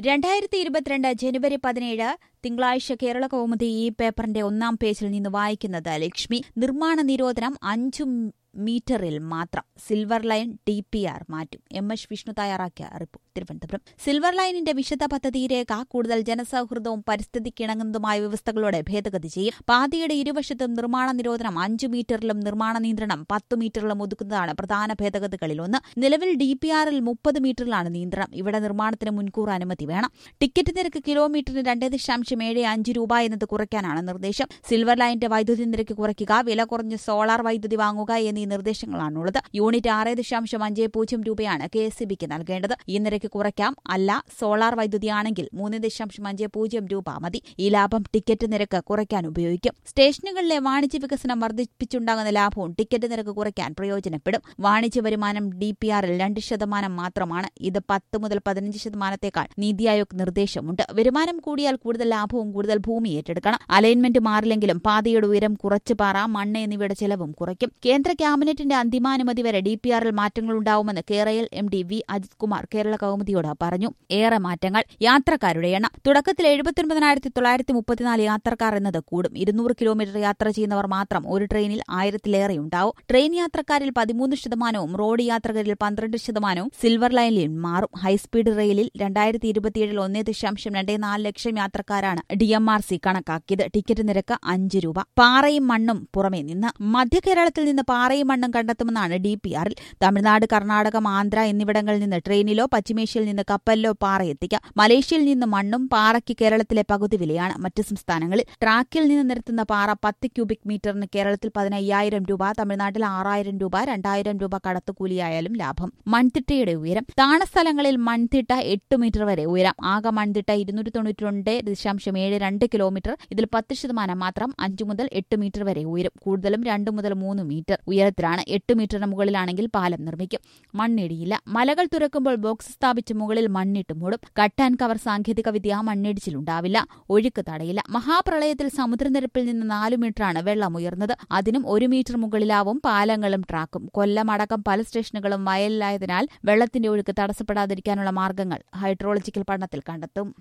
രണ്ടായിരത്തി ഇരുപത്തിരണ്ട് ജനുവരി പതിനേഴ് തിങ്കളാഴ്ച കേരള കൗമുദി ഈ പേപ്പറിന്റെ ഒന്നാം പേജിൽ നിന്ന് വായിക്കുന്നത് ലക്ഷ്മി നിർമ്മാണ നിരോധനം അഞ്ചു മീറ്ററിൽ മാത്രം silver line T P R മാറ്റും എം എച്ച് വിഷ്ണു തയ്യാറാക്കിയ റിപ്പോർട്ട് തിരുവനന്തപുരം സിൽവർ ലൈനിന്റെ വിശദ പദ്ധതി രേഖ കൂടുതൽ ജനസൗഹൃദവും പരിസ്ഥിതിക്കിണങ്ങുന്നതുമായ വ്യവസ്ഥകളോടെ ഭേദഗതി ചെയ്യും പാതയുടെ ഇരുവശത്തും നിർമ്മാണ നിരോധനം അഞ്ചു മീറ്ററിലും നിർമ്മാണ നിയന്ത്രണം പത്ത് മീറ്ററിലും ഒതുക്കുന്നതാണ് പ്രധാന ഭേദഗതികളിലൊന്ന് നിലവിൽ ഡി പി ആറിൽ മുപ്പത് മീറ്ററിലാണ് നിയന്ത്രണം ഇവിടെ നിർമ്മാണത്തിന് മുൻകൂർ അനുമതി വേണം ടിക്കറ്റ് നിരക്ക് കിലോമീറ്ററിന് രണ്ട് ദശാംശം ഏഴ് അഞ്ച് രൂപ എന്നത് കുറയ്ക്കാനാണ് നിർദ്ദേശം സിൽവർ ലൈനിന്റെ വൈദ്യുതി നിരക്ക് കുറയ്ക്കുക വില കുറഞ്ഞ സോളാർ വൈദ്യുതി വാങ്ങുക എന്നീ നിർദ്ദേശങ്ങളാണുള്ളത് യൂണിറ്റ് ആറ് ദശാംശം അഞ്ച് പൂജ്യം രൂപയാണ് കെ എസ് ബിക്ക് നൽകേണ്ടത് ഈ നിരക്ക് കുറയ്ക്കാം അല്ല സോളാർ വൈദ്യുതിയാണെങ്കിൽ മൂന്ന് ദശാംശം അഞ്ച് പൂജ്യം രൂപ മതി ഈ ലാഭം ടിക്കറ്റ് നിരക്ക് കുറയ്ക്കാൻ ഉപയോഗിക്കും സ്റ്റേഷനുകളിലെ വാണിജ്യ വികസനം വർദ്ധിപ്പിച്ചുണ്ടാകുന്ന ലാഭവും ടിക്കറ്റ് നിരക്ക് കുറയ്ക്കാൻ പ്രയോജനപ്പെടും വാണിജ്യ വരുമാനം ഡി പി ആറിൽ രണ്ട് ശതമാനം മാത്രമാണ് ഇത് പത്ത് മുതൽ പതിനഞ്ച് ശതമാനത്തേക്കാൾ നീതി ആയോഗ് നിർദ്ദേശമുണ്ട് വരുമാനം കൂടിയാൽ കൂടുതൽ ലാഭവും കൂടുതൽ ഭൂമി ഏറ്റെടുക്കണം അലൈൻമെന്റ് മാറില്ലെങ്കിലും പാതയുടെ ഉയരം കുറച്ച് പാറ മണ്ണ് എന്നിവയുടെ ചെലവും കുറയ്ക്കും കേന്ദ്ര ക്യാബിനറ്റിന്റെ അന്തിമാനുമതി വരെ ഡി പി ആറിൽ മാറ്റങ്ങളുണ്ടാവുമെന്ന് Kerala M D V Ajith Kumar Kerala കൗമുദിയോട് പറഞ്ഞു ഏറെ മാറ്റങ്ങൾ യാത്രക്കാരുടെ എണ്ണം തുടക്കത്തിൽ എഴുപത്തിയൊൻപതിനായിരത്തി തൊള്ളായിരത്തി മുപ്പത്തിനാല് യാത്രക്കാർ എന്നത് കൂടും ഇരുന്നൂറ് കിലോമീറ്റർ യാത്ര ചെയ്യുന്നവർ മാത്രം ഒരു ട്രെയിനിൽ ആയിരത്തിലേറെ ഉണ്ടാവും ട്രെയിൻ യാത്രക്കാരിൽ പതിമൂന്ന് ശതമാനവും റോഡ് യാത്രകരിൽ പന്ത്രണ്ട് ശതമാനവും സിൽവർ ലൈനിൽ മാറും ഹൈസ്പീഡ് റെയിലിൽ രണ്ടായിരത്തി ഇരുപത്തിയേഴിൽ ഒന്നേ ദശാംശം രണ്ടേ നാല് ലക്ഷം യാത്രക്കാരാണ് ഡി എം ആർ സി കണക്കാക്കിയത് ടിക്കറ്റ് നിരക്ക് അഞ്ച് രൂപ പാറയും മണ്ണും പുറമെ നിന്ന് മധ്യകേരളത്തിൽ നിന്ന് പാറയും മണ്ണും കണ്ടെത്തുമെന്നാണ് ഡി പി ആറിൽ തമിഴ്നാട് കർണാടകം ആന്ധ്ര എന്നിവിടങ്ങളിൽ നിന്ന് ട്രെയിനിലോ പശ്ചിമേഷ്യയിൽ നിന്ന് കപ്പലിലോ പാറ എത്തിക്കാം മലേഷ്യയിൽ നിന്ന് മണ്ണും പാറയ്ക്ക് കേരളത്തിലെ പകുതി വിലയാണ് മറ്റ് സംസ്ഥാനങ്ങളിൽ ട്രാക്കിൽ നിന്ന് നിരത്തുന്ന പാറ പത്ത് ക്യൂബിക് മീറ്ററിന് കേരളത്തിൽ പതിനയ്യായിരം രൂപ തമിഴ്നാട്ടിൽ ആറായിരം രൂപ രണ്ടായിരം രൂപ കടത്തുകൂലിയായാലും ലാഭം മൺതിട്ടയുടെ ഉയരം താണസ്ഥലങ്ങളിൽ മൺതിട്ട എട്ട് മീറ്റർ വരെ ഉയരം ആകെ മൺതിട്ട ഇരുന്നൂറ്റി തൊണ്ണൂറ്റി രണ്ട് ദശാംശം ഏഴ് രണ്ട് കിലോമീറ്റർ ഇതിൽ പത്ത് ശതമാനം മാത്രം അഞ്ചു മുതൽ എട്ട് മീറ്റർ വരെ ഉയരും കൂടുതലും രണ്ട് മുതൽ മൂന്ന് മീറ്റർ ഉയരത്തിലാണ് എട്ട് മീറ്ററിന് മുകളിലാണെങ്കിൽ പാലം നിർമ്മിക്കും മണ്ണിടിയില്ല മലകൾ തുറക്കുമ്പോൾ ബോക്സ് സ്ഥാപിച്ച് മുകളിൽ മണ്ണിട്ട് മൂടും കട്ട് ആൻഡ് കവർ സാങ്കേതിക വിദ്യ മണ്ണിടിച്ചിലുണ്ടാവില്ല ഒഴുക്ക് തടയില്ല മഹാപ്രളയത്തിൽ സമുദ്രനിരപ്പിൽ നിന്ന് നാലു മീറ്ററാണ് വെള്ളം ഉയർന്നത് അതിനും ഒരു മീറ്റർ മുകളിലാവും പാലങ്ങളും ട്രാക്കും കൊല്ലം അടക്കം പല സ്റ്റേഷനുകളും വയലിലായതിനാൽ വെള്ളത്തിന്റെ ഒഴുക്ക് തടസ്സപ്പെടാതിരിക്കാനുള്ള മാർഗങ്ങൾ ഹൈഡ്രോളജിക്കൽ പഠനത്തിൽ കണ്ടെത്തും